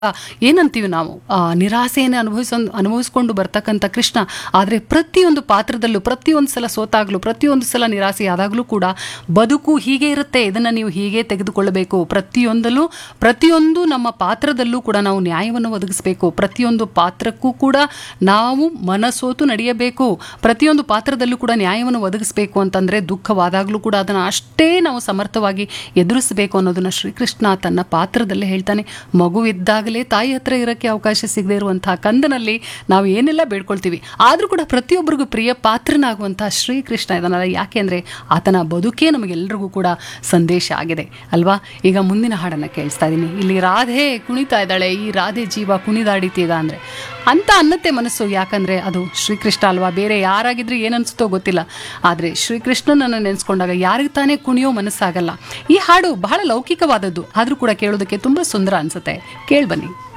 ಏನಂತೀವಿ ನಾವು ಆ, ನಿರಾಸೆಯನ್ನು ಅನುಭವಿಸ ಅನುಭವಿಸ್ಕೊಂಡು ಬರ್ತಕ್ಕಂಥ ಕೃಷ್ಣ ಆದರೆ ಪ್ರತಿಯೊಂದು ಪಾತ್ರದಲ್ಲೂ ಪ್ರತಿಯೊಂದು ಸಲ ಸೋತಾಗಲೂ ಪ್ರತಿಯೊಂದು ಸಲ ನಿರಾಸೆ ಆದಾಗಲೂ ಕೂಡ ಬದುಕು ಹೀಗೆ ಇರುತ್ತೆ ಇದನ್ನು ನೀವು ಹೀಗೆ ತೆಗೆದುಕೊಳ್ಳಬೇಕು ಪ್ರತಿಯೊಂದಲ್ಲೂ ಪ್ರತಿಯೊಂದು ನಮ್ಮ ಪಾತ್ರದಲ್ಲೂ ಕೂಡ ನಾವು ನ್ಯಾಯವನ್ನು ಒದಗಿಸಬೇಕು ಪ್ರತಿಯೊಂದು ಪಾತ್ರಕ್ಕೂ ಕೂಡ ನಾವು ಮನಸೋತು ನಡೆಯಬೇಕು ಪ್ರತಿಯೊಂದು ಪಾತ್ರದಲ್ಲೂ ಕೂಡ ನ್ಯಾಯವನ್ನು ಒದಗಿಸಬೇಕು ಅಂತಂದರೆ ದುಃಖವಾದಾಗಲೂ ಕೂಡ ಅದನ್ನು ಅಷ್ಟೇ ನಾವು ಸಮರ್ಥವಾಗಿ ಎದುರಿಸಬೇಕು ಅನ್ನೋದನ್ನ ಶ್ರೀಕೃಷ್ಣ ತನ್ನ ಪಾತ್ರದಲ್ಲೇ ಹೇಳ್ತಾನೆ ಮಗುವಿದ್ದಾಗಲೇ ತಾಯಿ ಹತ್ರ ಇರೋಕ್ಕೆ ಅವಕಾಶ ಸಿಗದೇ ಇರುವಂತಹ ಕಂದನಲ್ಲಿ ನಾವು ಏನೆಲ್ಲ ಬೇಡ್ಕೊಳ್ತೀವಿ ಆದರೂ ಕೂಡ ಪ್ರತಿಯೊಬ್ಬರಿಗೂ ಪ್ರಿಯ ಪಾತ್ರನಾಗುವಂತಹ ಶ್ರೀಕೃಷ್ಣ ಇದನ್ನಲ್ಲ ಯಾಕೆಂದರೆ ಆತನ ಬದುಕೇ ನಮಗೆಲ್ಲರಿಗೂ ಕೂಡ ಸಂದೇಶ ಆಗಿದೆ ಅಲ್ವಾ ಈಗ ಮುಂದಿನ ಹಾಡನ್ನು ಕೇಳಿಸ್ತಾ ಇದ್ದೀನಿ ಇಲ್ಲಿ ರಾಧೆ ಕುಣಿತಾ ಇದ್ದಾಳೆ ಈ ರಾಧೆ ಜೀವ ಕುಣಿದಾಡಿತೀಗ ಅಂದರೆ ಅಂತ ಅನ್ನತ್ತೆ ಮನಸ್ಸು ಯಾಕಂದರೆ ಅದು ಶ್ರೀಕೃಷ್ಣ ಅಲ್ವಾ ಬೇರೆ ಯಾರಾಗಿದ್ರೆ ಏನನ್ಸುತ್ತೋ ಗೊತ್ತಿಲ್ಲ ಆದರೆ ಶ್ರೀಕೃಷ್ಣನನ್ನು ನೆನೆಸ್ಕೊಂಡಾಗ ಯಾರಿಗೆ ತಾನೇ ಕುಣಿಯೋ ಮನಸ್ಸಾಗಲ್ಲ ಈ ಹಾಡು ಬಹಳ ಲೌಕಿಕವಾದದ್ದು ಆದರೂ ಕೂಡ ಕೇಳೋದಕ್ಕೆ ತುಂಬ ಸುಂದರ ಅನಿಸುತ್ತೆ ಕೇಳ್ಬನ್ನಿ